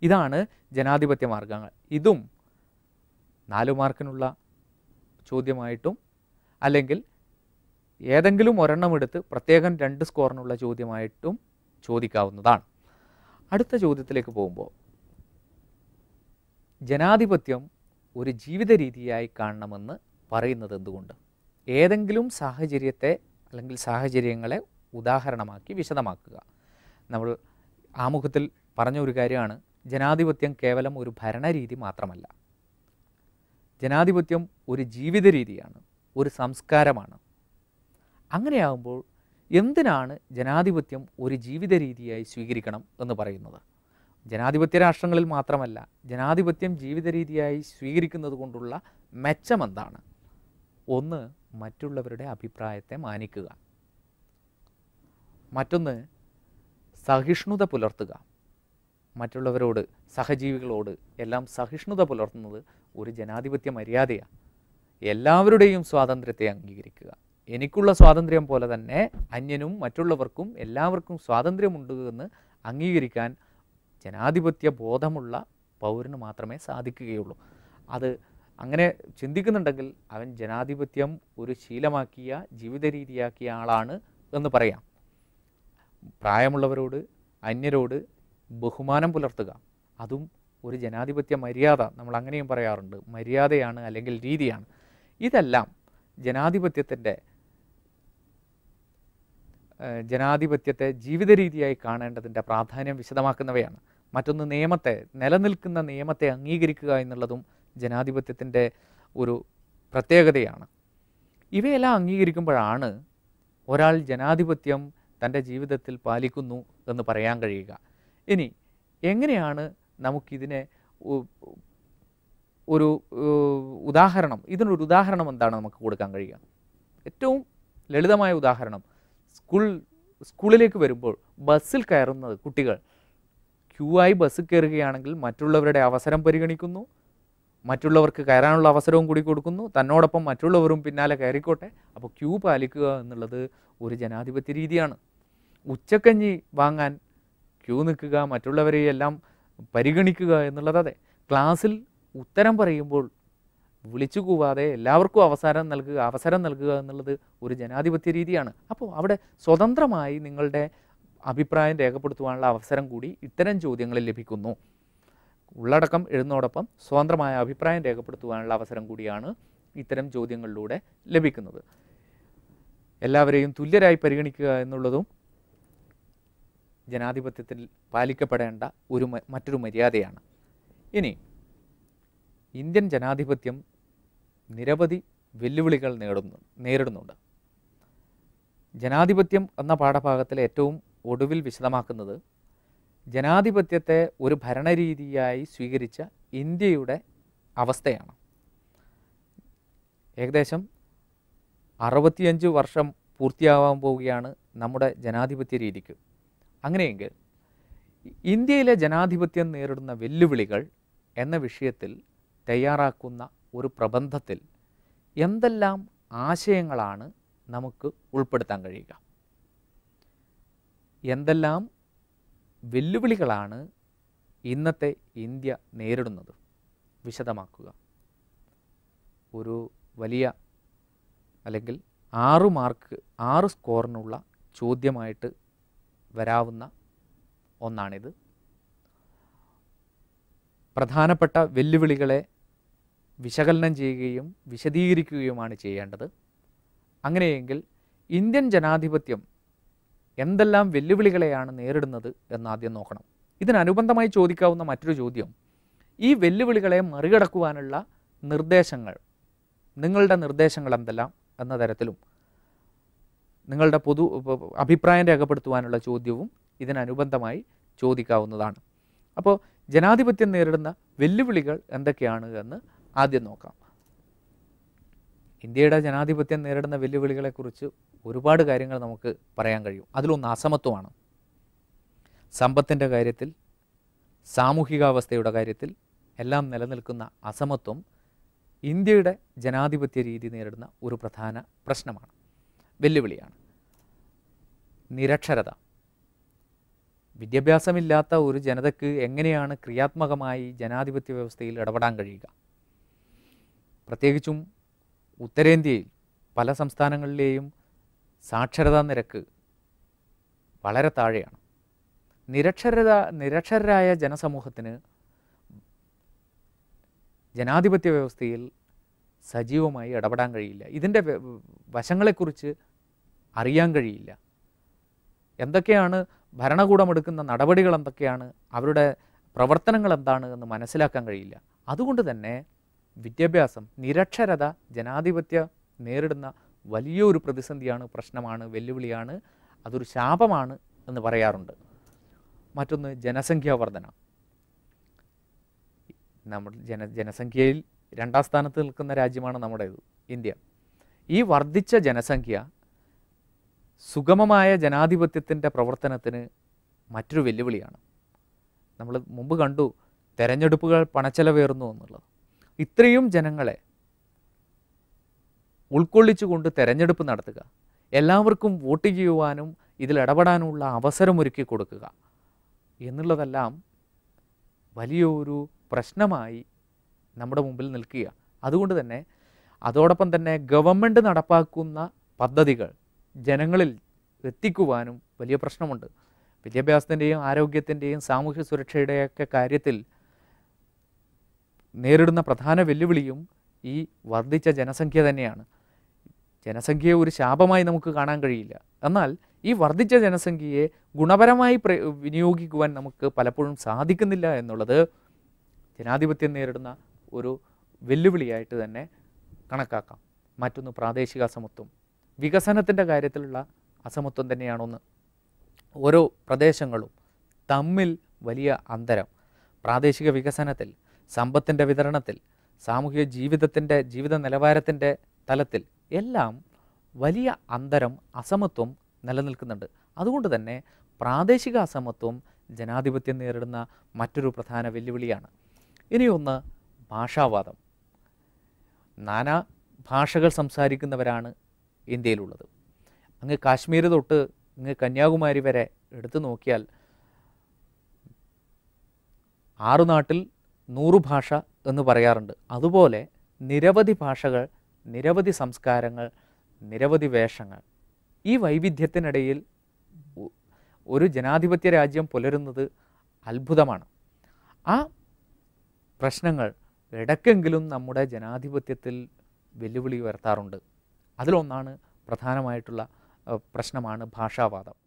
ഇതാണ് ജനാധിപത്യ മാർഗങ്ങൾ ഇതും നാല് മാർക്കിനുള്ള ചോദ്യമായിട്ടും അല്ലെങ്കിൽ ഏതെങ്കിലും ഒരെണ്ണം എടുത്ത് പ്രത്യേകം രണ്ട് സ്കോറിനുള്ള ചോദ്യമായിട്ടും ചോദിക്കാവുന്നതാണ് അടുത്ത ചോദ്യത്തിലേക്ക് പോകുമ്പോൾ ജനാധിപത്യം ഒരു ജീവിത രീതിയായി കാണണമെന്ന് പറയുന്നത് എന്തുകൊണ്ട് ഏതെങ്കിലും സാഹചര്യത്തെ അല്ലെങ്കിൽ സാഹചര്യങ്ങളെ ഉദാഹരണമാക്കി വിശദമാക്കുക നമ്മൾ ആമുഖത്തിൽ പറഞ്ഞ ഒരു കാര്യമാണ് ജനാധിപത്യം കേവലം ഒരു ഭരണരീതി മാത്രമല്ല ജനാധിപത്യം ഒരു ജീവിത രീതിയാണ് ഒരു സംസ്കാരമാണ് അങ്ങനെയാകുമ്പോൾ എന്തിനാണ് ജനാധിപത്യം ഒരു ജീവിത രീതിയായി സ്വീകരിക്കണം എന്ന് പറയുന്നത് ജനാധിപത്യ രാഷ്ട്രങ്ങളിൽ മാത്രമല്ല ജനാധിപത്യം ജീവിത രീതിയായി സ്വീകരിക്കുന്നത് കൊണ്ടുള്ള മെച്ചം എന്താണ് ഒന്ന് മറ്റുള്ളവരുടെ അഭിപ്രായത്തെ മാനിക്കുക മറ്റൊന്ന് സഹിഷ്ണുത പുലർത്തുക മറ്റുള്ളവരോട് സഹജീവികളോട് എല്ലാം സഹിഷ്ണുത പുലർത്തുന്നത് ഒരു ജനാധിപത്യ മര്യാദയാണ് എല്ലാവരുടെയും സ്വാതന്ത്ര്യത്തെ അംഗീകരിക്കുക എനിക്കുള്ള സ്വാതന്ത്ര്യം പോലെ തന്നെ അന്യനും മറ്റുള്ളവർക്കും എല്ലാവർക്കും സ്വാതന്ത്ര്യമുണ്ട് എന്ന് അംഗീകരിക്കാൻ ജനാധിപത്യ ബോധമുള്ള പൗരന് മാത്രമേ സാധിക്കുകയുള്ളൂ അത് അങ്ങനെ ചിന്തിക്കുന്നുണ്ടെങ്കിൽ അവൻ ജനാധിപത്യം ഒരു ശീലമാക്കിയ ജീവിത രീതിയാക്കിയ ആളാണ് എന്ന് പറയാം പ്രായമുള്ളവരോട് അന്യരോട് ബഹുമാനം പുലർത്തുക അതും ഒരു ജനാധിപത്യ മര്യാദ നമ്മൾ അങ്ങനെയും പറയാറുണ്ട് മര്യാദയാണ് അല്ലെങ്കിൽ രീതിയാണ് ഇതെല്ലാം ജനാധിപത്യത്തിൻ്റെ ഏഹ്, ജനാധിപത്യത്തെ ജീവിത രീതിയായി കാണേണ്ടതിൻ്റെ പ്രാധാന്യം വിശദമാക്കുന്നവയാണ് മറ്റൊന്ന് നിയമത്തെ നിലനിൽക്കുന്ന നിയമത്തെ അംഗീകരിക്കുക എന്നുള്ളതും ജനാധിപത്യത്തിൻ്റെ ഒരു പ്രത്യേകതയാണ് ഇവയെല്ലാം അംഗീകരിക്കുമ്പോഴാണ് ഒരാൾ ജനാധിപത്യം തൻ്റെ ജീവിതത്തിൽ പാലിക്കുന്നു എന്ന് പറയാൻ കഴിയുക ഇനി എങ്ങനെയാണ് നമുക്കിതിനെ ഉ- ഒരു ഏഹ്, ഉദാഹരണം ഇതിനൊരു ഉദാഹരണം എന്താണ് നമുക്ക് കൊടുക്കാൻ കഴിയുക ഏറ്റവും ലളിതമായ ഉദാഹരണം സ്കൂൾ സ്കൂളിലേക്ക് വരുമ്പോൾ ബസ്സിൽ കയറുന്നത് കുട്ടികൾ ക്യൂ ആയി ബസ്സിൽ കയറുകയാണെങ്കിൽ മറ്റുള്ളവരുടെ അവസരം പരിഗണിക്കുന്നു മറ്റുള്ളവർക്ക് കയറാനുള്ള അവസരവും കൂടി കൊടുക്കുന്നു തന്നോടൊപ്പം മറ്റുള്ളവരും പിന്നാലെ കയറിക്കോട്ടെ അപ്പോൾ ക്യൂ പാലിക്കുക എന്നുള്ളത് ഒരു ജനാധിപത്യ രീതിയാണ് ഉച്ചക്കഞ്ഞി വാങ്ങാൻ ക്യൂ നിൽക്കുക മറ്റുള്ളവരെ എല്ലാം പരിഗണിക്കുക എന്നുള്ളത് അതെ ക്ലാസ്സിൽ ഉത്തരം പറയുമ്പോൾ വിളിച്ചു കൂവാതെ എല്ലാവർക്കും അവസരം നൽകുക അവസരം നൽകുക എന്നുള്ളത് ഒരു ജനാധിപത്യ രീതിയാണ് അപ്പോൾ അവിടെ സ്വതന്ത്രമായി നിങ്ങളുടെ അഭിപ്രായം രേഖപ്പെടുത്തുവാനുള്ള അവസരം കൂടി ഇത്തരം ചോദ്യങ്ങളിൽ ലഭിക്കുന്നു ഉള്ളടക്കം എഴുതുന്നതോടൊപ്പം സ്വതന്ത്രമായ അഭിപ്രായം രേഖപ്പെടുത്തുവാനുള്ള അവസരം കൂടിയാണ് ഇത്തരം ചോദ്യങ്ങളിലൂടെ ലഭിക്കുന്നത് എല്ലാവരെയും തുല്യരായി പരിഗണിക്കുക എന്നുള്ളതും ജനാധിപത്യത്തിൽ പാലിക്കപ്പെടേണ്ട ഒരു മ- മറ്റൊരു മര്യാദയാണ് ഇനി ഇന്ത്യൻ ജനാധിപത്യം നിരവധി വെല്ലുവിളികൾ നേടുന്നു നേരിടുന്നുണ്ട് ജനാധിപത്യം എന്ന പാഠഭാഗത്തിൽ ഏറ്റവും ഒടുവിൽ വിശദമാക്കുന്നത് ജനാധിപത്യത്തെ ഒരു ഭരണരീതിയായി സ്വീകരിച്ച ഇന്ത്യയുടെ അവസ്ഥയാണ് ഏകദേശം അറുപത്തിയഞ്ച് വർഷം പൂർത്തിയാവാൻ പോവുകയാണ് നമ്മുടെ ജനാധിപത്യ രീതിക്ക് അങ്ങനെയെങ്കിൽ ഇന്ത്യയിലെ ജനാധിപത്യം നേരിടുന്ന വെല്ലുവിളികൾ എന്ന വിഷയത്തിൽ തയ്യാറാക്കുന്ന ഒരു പ്രബന്ധത്തിൽ എന്തെല്ലാം ആശയങ്ങളാണ് നമുക്ക് ഉൾപ്പെടുത്താൻ കഴിയുക എന്തെല്ലാം വെല്ലുവിളികളാണ് ഇന്നത്തെ ഇന്ത്യ നേരിടുന്നത് വിശദമാക്കുക ഒരു വലിയ അല്ലെങ്കിൽ ആറ് മാർക്ക് ആറ് സ്കോറിനുള്ള ചോദ്യമായിട്ട് വരാവുന്ന ഒന്നാണിത് പ്രധാനപ്പെട്ട വെല്ലുവിളികളെ വിശകലനം ചെയ്യുകയും വിശദീകരിക്കുകയുമാണ് ചെയ്യേണ്ടത് അങ്ങനെയെങ്കിൽ ഇന്ത്യൻ ജനാധിപത്യം എന്തെല്ലാം വെല്ലുവിളികളെയാണ് നേരിടുന്നത് എന്ന് ആദ്യം നോക്കണം ഇതിനനുബന്ധമായി ചോദിക്കാവുന്ന മറ്റൊരു ചോദ്യം ഈ വെല്ലുവിളികളെ മറികടക്കുവാനുള്ള നിർദ്ദേശങ്ങൾ നിങ്ങളുടെ നിർദ്ദേശങ്ങൾ എന്തെല്ലാം എന്ന തരത്തിലും നിങ്ങളുടെ പൊതു പ- പ- അഭിപ്രായം രേഖപ്പെടുത്തുവാനുള്ള ചോദ്യവും ഇതിനനുബന്ധമായി ചോദിക്കാവുന്നതാണ് അപ്പോൾ ജനാധിപത്യം നേരിടുന്ന വെല്ലുവിളികൾ എന്തൊക്കെയാണ് എന്ന് ആദ്യം നോക്കാം ഇന്ത്യയുടെ ജനാധിപത്യം നേരിടുന്ന വെല്ലുവിളികളെക്കുറിച്ച് ഒരുപാട് കാര്യങ്ങൾ നമുക്ക് പറയാൻ കഴിയും അതിലൊന്ന് അസമത്വമാണ് സമ്പത്തിൻ്റെ കാര്യത്തിൽ സാമൂഹികാവസ്ഥയുടെ കാര്യത്തിൽ എല്ലാം നിലനിൽക്കുന്ന അസമത്വം ഇന്ത്യയുടെ ജനാധിപത്യ രീതി നേരിടുന്ന ഒരു പ്രധാന പ്രശ്നമാണ് വെല്ലുവിളിയാണ് നിരക്ഷരത വിദ്യാഭ്യാസമില്ലാത്ത ഒരു ജനതയ്ക്ക് എങ്ങനെയാണ് ക്രിയാത്മകമായി ജനാധിപത്യ വ്യവസ്ഥയിൽ ഇടപെടാൻ കഴിയുക പ്രത്യേകിച്ചും ഉത്തരേന്ത്യയിൽ പല സംസ്ഥാനങ്ങളിലെയും സാക്ഷരതാ നിരക്ക് വളരെ താഴെയാണ് നിരക്ഷരത നിരക്ഷരരായ ജനസമൂഹത്തിന് ജനാധിപത്യ വ്യവസ്ഥയിൽ സജീവമായി ഇടപെടാൻ കഴിയില്ല ഇതിൻ്റെ വ- വശങ്ങളെക്കുറിച്ച് അറിയാൻ കഴിയില്ല എന്തൊക്കെയാണ് ഭരണകൂടം എടുക്കുന്ന നടപടികൾ എന്തൊക്കെയാണ് അവരുടെ പ്രവർത്തനങ്ങൾ എന്താണ് എന്ന് മനസ്സിലാക്കാൻ കഴിയില്ല അതുകൊണ്ട് തന്നെ വിദ്യാഭ്യാസം നിരക്ഷരത ജനാധിപത്യ നേരിടുന്ന വലിയൊരു പ്രതിസന്ധിയാണ് പ്രശ്നമാണ് വെല്ലുവിളിയാണ് അതൊരു ശാപമാണ് എന്ന് പറയാറുണ്ട് മറ്റൊന്ന് ജനസംഖ്യാ വർധന നമ്മൾ ജന ജനസംഖ്യയിൽ രണ്ടാം സ്ഥാനത്ത് നിൽക്കുന്ന രാജ്യമാണ് നമ്മുടേത് ഇന്ത്യ ഈ വർദ്ധിച്ച ജനസംഖ്യ സുഗമമായ ജനാധിപത്യത്തിൻ്റെ പ്രവർത്തനത്തിന് മറ്റൊരു വെല്ലുവിളിയാണ് നമ്മൾ മുമ്പ് കണ്ടു തെരഞ്ഞെടുപ്പുകൾ പണച്ചെലവേറുന്നു എന്നുള്ളത് ഇത്രയും ജനങ്ങളെ ഉൾക്കൊള്ളിച്ചുകൊണ്ട് തെരഞ്ഞെടുപ്പ് നടത്തുക എല്ലാവർക്കും വോട്ട് ചെയ്യുവാനും ഇതിൽ ഇടപെടാനുള്ള അവസരമൊരുക്കി കൊടുക്കുക എന്നുള്ളതെല്ലാം വലിയൊരു പ്രശ്നമായി നമ്മുടെ മുമ്പിൽ നിൽക്കുക അതുകൊണ്ട് തന്നെ അതോടൊപ്പം തന്നെ ഗവൺമെൻറ് നടപ്പാക്കുന്ന പദ്ധതികൾ ജനങ്ങളിൽ എത്തിക്കുവാനും വലിയ പ്രശ്നമുണ്ട് വിദ്യാഭ്യാസത്തിൻ്റെയും ആരോഗ്യത്തിൻ്റെയും സാമൂഹ്യ സുരക്ഷയുടെയൊക്കെ കാര്യത്തിൽ നേരിടുന്ന പ്രധാന വെല്ലുവിളിയും ഈ വർദ്ധിച്ച ജനസംഖ്യ തന്നെയാണ് ജനസംഖ്യയെ ഒരു ശാപമായി നമുക്ക് കാണാൻ കഴിയില്ല എന്നാൽ ഈ വർദ്ധിച്ച ജനസംഖ്യയെ ഗുണപരമായി പ്ര വിനിയോഗിക്കുവാൻ നമുക്ക് പലപ്പോഴും സാധിക്കുന്നില്ല എന്നുള്ളത് ജനാധിപത്യം നേരിടുന്ന ഒരു വെല്ലുവിളിയായിട്ട് തന്നെ കണക്കാക്കാം മറ്റൊന്ന് പ്രാദേശിക അസമത്വം വികസനത്തിൻ്റെ കാര്യത്തിലുള്ള അസമത്വം തന്നെയാണൊന്ന് ഓരോ പ്രദേശങ്ങളും തമ്മിൽ വലിയ അന്തരം പ്രാദേശിക വികസനത്തിൽ സമ്പത്തിൻ്റെ വിതരണത്തിൽ സാമൂഹിക ജീവിതത്തിൻ്റെ ജീവിത നിലവാരത്തിൻ്റെ തലത്തിൽ എല്ലാം വലിയ അന്തരം അസമത്വം നിലനിൽക്കുന്നുണ്ട് അതുകൊണ്ട് തന്നെ പ്രാദേശിക അസമത്വം ജനാധിപത്യം നേരിടുന്ന മറ്റൊരു പ്രധാന വെല്ലുവിളിയാണ് ഇനിയൊന്ന് ഭാഷാവാദം നാനാ ഭാഷകൾ സംസാരിക്കുന്നവരാണ് ഇന്ത്യയിലുള്ളത് അങ്ങ് കാശ്മീർ തൊട്ട് അങ്ങ് കന്യാകുമാരി വരെ എടുത്തു നോക്കിയാൽ ആറു നാട്ടിൽ നൂറു ഭാഷ എന്ന് പറയാറുണ്ട് അതുപോലെ നിരവധി ഭാഷകൾ നിരവധി സംസ്കാരങ്ങൾ നിരവധി വേഷങ്ങൾ ഈ വൈവിധ്യത്തിനിടയിൽ ഒ- ഒരു ജനാധിപത്യ രാജ്യം പുലരുന്നത് അത്ഭുതമാണ് ആ പ്രശ്നങ്ങൾ ഇടയ്ക്കെങ്കിലും നമ്മുടെ ജനാധിപത്യത്തിൽ വെല്ലുവിളി ഉയർത്താറുണ്ട് അതിലൊന്നാണ് പ്രധാനമായിട്ടുള്ള അഹ്, പ്രശ്നമാണ് ഭാഷാവാദം